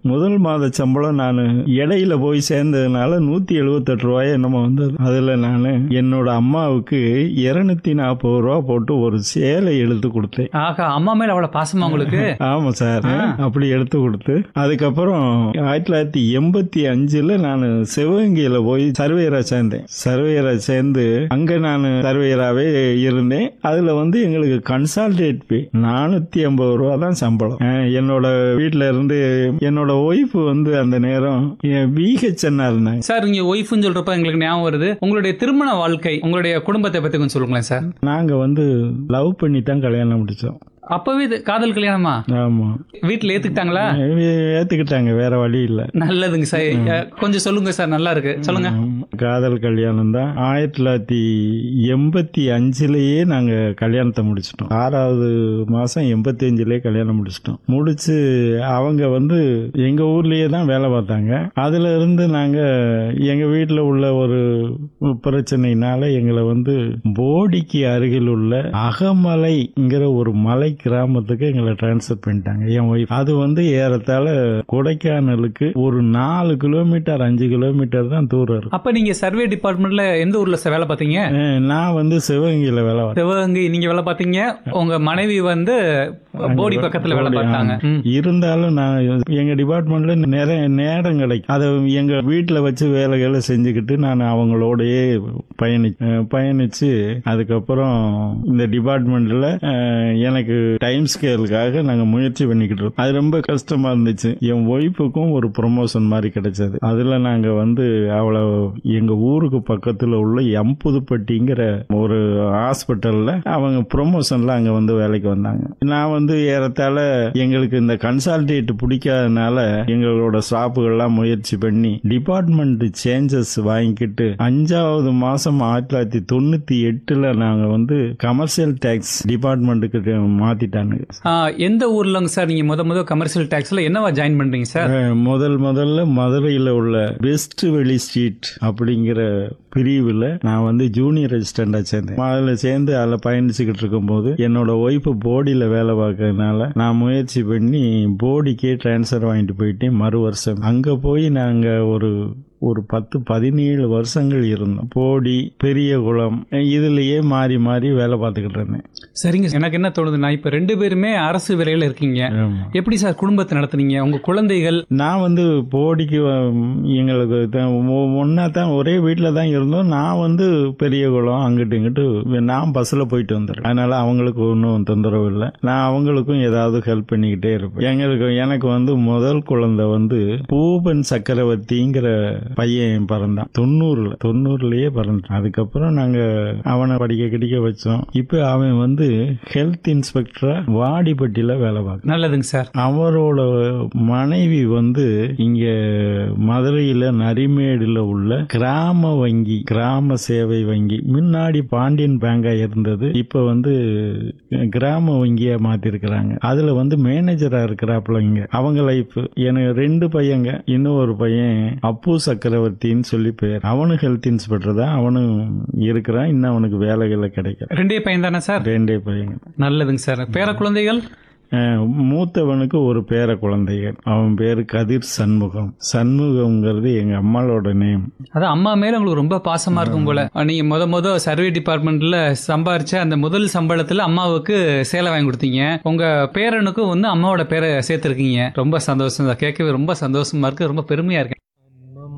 முதல் மாத சம்பளம் நான் இடையில போய் சேர்ந்ததுனால நூத்தி எழுபத்தெட்டு ரூபாய் என்னமோ வந்தது அதுல நான் என்னோட அம்மாவுக்கு இருநூத்தி நாற்பது ரூபா போட்டு ஒரு சேலை எடுத்து கொடுத்தேன் ஆகா அம்மா மேல அவ்வளவு பாசமா உங்களுக்கு ஆமா சார் அப்படி எடுத்து கொடுத்து அதுக்கப்புறம் ஆயிரத்தி தொள்ளாயிரத்தி எண்பத்தி அஞ்சுல நான் சிவகங்கையில போய் சர்வேயரா சேர்ந்தேன் சர்வேயரா சேர்ந்து அங்க நான் சர்வேயராகவே இருந்தேன் அதுல வந்து எங்களுக்கு கன்சால்டேட் பே நானூத்தி ஐம்பது ரூபா தான் சம்பளம் அஹ் என்னோட வீட்டுல இருந்து என்னோட ஒய்ஃப் வந்து அந்த நேரம் பிஹெச்என்னா இருந்தாங்க சார் நீங்க ஒய்ஃப்னு சொல்றப்ப எங்களுக்கு ஞாபகம் வருது உங்களுடைய திருமண வாழ்க்கை உங்களுடைய குடும்பத்தை பத்தி கொஞ்சம் சொல்லுங்களேன் சார் நாங்க வந்து லவ் பண்ணி தான் கல்யாணம் முடிச்சோம் அப்பவே இது காதல் கல்யாணமா ஆமா வீட்டுல ஏத்துக்கிட்டாங்களா ஏத்துக்கிட்டாங்க வேற வழி இல்ல நல்லதுங்க சார் அஹ், கொஞ்சம் சொல்லுங்க சார் நல்லா இருக்கு சொல்லுங்க ஆமா. காதல் கல்யாணம் தான் ஆயிரத்தி தொள்ளாயிரத்தி எண்பத்தி அஞ்சுலயே நாங்க கல்யாணத்தை முடிச்சிட்டோம் ஆறாவது மாசம் எண்பத்தி அஞ்சுலயே கல்யாணம் முடிச்சிட்டோம் முடிச்சு அவங்க வந்து எங்க ஊர்லயே தான் வேலை பார்த்தாங்க அதுல இருந்து நாங்க எங்க வீட்டுல உள்ள ஒரு பிரச்சனைனால எங்களை வந்து போடிக்கு அருகில் உள்ள அகமலைங்கிற ஒரு மலை கிராமத்துக்கு எங்களை டிரான்ஸ்ஃபர் பண்ணிட்டாங்க என் ஒய்ஃப் அது வந்து ஏறத்தாழ கொடைக்கானலுக்கு ஒரு நாலு கிலோமீட்டர் அஞ்சு கிலோமீட்டர் தான் தூரம் இருக்கும் அப்ப நீங்க சர்வே டிபார்ட்மெண்ட்ல எந்த ஊர்ல சார் வேலை பார்த்தீங்க அஹ் நான் வந்து சிவகங்கையில வேலை பார்த்தேன் சிவகங்கை நீங்க வேலை பார்த்தீங்க உங்க மனைவி வந்து போடி பக்கத்துல வேலை போடி, பார்த்தாங்க ம். இருந்தாலும் நான் எங்க டிபார்ட்மெண்ட்ல நிறைய நேரம் கிடைக்கும் அதை எங்க வீட்டுல வச்சு வேலைகளை செஞ்சுக்கிட்டு நான் அவங்களோடயே பயணி அஹ் பயணிச்சு அதுக்கப்புறம் இந்த டிபார்ட்மெண்ட்ல அஹ், எனக்கு டைம் ஸ்கேலுக்காக நாங்க முயற்சி பண்ணிக்கிட்டு இருக்கோம் அது ரொம்ப கஷ்டமா இருந்துச்சு என் ஒய்ஃபுக்கும் ஒரு ப்ரொமோஷன் மாதிரி கிடைச்சது அதுல நாங்க வந்து அவளை எங்க ஊருக்கு பக்கத்துல உள்ள எம்புதுப்பட்டிங்கிற ஒரு ஹாஸ்பிட்டல்ல அவங்க ப்ரொமோஷன்ல அங்க வந்து வேலைக்கு வந்தாங்க நான் வந்து ஏறத்தாழ எங்களுக்கு இந்த கன்சால்டேட் பிடிக்காதனால எங்களோட ஸ்டாஃபுகள்லாம் முயற்சி பண்ணி டிபார்ட்மெண்ட் சேஞ்சஸ் வாங்கிக்கிட்டு அஞ்சாவது மாசம் ஆயிரத்தி தொள்ளாயிரத்தி தொண்ணூத்தி எட்டுல நாங்க வந்து கமர்ஷியல் டேக்ஸ் டிபார்ட்மெண்ட்டுக்கு மாத்திட்டாங்க ஆ, எந்த ஊர்லங்க சார் நீங்க முத முத கமர்ஷியல் டாக்ஸ்ல என்னவா ஜாயின் பண்றீங்க சார் அஹ் முதல் முதல்ல மதுரையில் உள்ள வெஸ்ட் வெளி ஸ்ட்ரீட் அப்படிங்கிற பிரிவில் நான் வந்து ஜூனியர் ரெசிஸ்டண்டா சேர்ந்தேன் அதில் சேர்ந்து அதில் பயணிச்சுக்கிட்டு இருக்கும்போது என்னோட ஒய்ஃபு போடியில் வேலை பார்க்கறதுனால நான் முயற்சி பண்ணி போடிக்கே ட்ரான்ஸ்ஃபர் வாங்கிட்டு போயிட்டேன் மறு வருஷம் அங்கே போய் நாங்கள் ஒரு ஒரு பத்து பதினேழு வருஷங்கள் இருந்தோம் போடி பெரிய குளம் இதுலயே மாறி மாறி வேலை பார்த்துக்கிட்டு இருந்தேன் சரிங்க எனக்கு என்ன தோணுதுன்னா இப்ப ரெண்டு பேருமே அரசு வேலையில இருக்கீங்க ஆமா. எப்படி சார் குடும்பத்தை நடத்துனீங்க உங்க குழந்தைகள் நான் வந்து போடிக்கு வ- எங்களுக்கு ஒன்னா தான் ஒரே வீட்டில் தான் இருந்தோம் நான் வந்து பெரிய குளம் அங்கிட்டு இங்கிட்டு நான் பஸ்ஸில் போயிட்டு வந்துடுறேன் அதனால அவங்களுக்கு ஒன்றும் தொந்தரவு இல்லை நான் அவங்களுக்கும் ஏதாவது ஹெல்ப் பண்ணிக்கிட்டே இருப்பேன் எங்களுக்கு எனக்கு வந்து முதல் குழந்தை வந்து பூபன் சக்கரவர்த்திங்கிற பையன் பிறந்தான் தொண்ணூறுல தொண்ணூறுலயே பிறந்தான் அதுக்கப்புறம் நாங்க அவனை படிக்க கிடைக்க வச்சோம் இப்போ அவன் வந்து ஹெல்த் இன்ஸ்பெக்டரா வாடிப்பட்டியில வேலை பார்க்க நல்லதுங்க சார் அவரோட மனைவி வந்து இங்க மதுரையில நரிமேடுல உள்ள கிராம வங்கி கிராம சேவை வங்கி முன்னாடி பாண்டியன் பேங்கா இருந்தது இப்ப வந்து கிராம வங்கியா மாத்திருக்கிறாங்க அதுல வந்து மேனேஜரா இருக்கிறாப்புல இங்க அவங்க லைஃப் எனக்கு ரெண்டு பையங்க இன்னும் ஒரு பையன் அப்பு சக்கரவர்த்தின்னு சொல்லி பேர் அவனும் ஹெல்த் இன்ஸ்பெக்டர் தான் அவனும் இருக்கிறான் இன்னும் அவனுக்கு வேலைகளை கிடைக்கல ரெண்டே பையன் தானே சார் ரெண்டே பையங்க நல்லதுங்க சார் பேர குழந்தைகள் அஹ் மூத்தவனுக்கு ஒரு பேர குழந்தைகள் அவன் பேரு கதிர் சண்முகம் சண்முகம்ங்கிறது எங்க அம்மாளோட நேம் அதான் அம்மா மேல உங்களுக்கு ரொம்ப பாசமா இருக்கும் போல நீங்க முத முத சர்வே டிபார்ட்மெண்ட்ல சம்பாரிச்ச அந்த முதல் சம்பளத்துல அம்மாவுக்கு சேலை வாங்கி கொடுத்தீங்க உங்க பேரனுக்கும் வந்து அம்மாவோட பேரை சேர்த்திருக்கீங்க ரொம்ப சந்தோஷம் தான் கேட்கவே ரொம்ப சந்தோஷமா இருக்கு ரொம்ப பெருமையா இருக்கு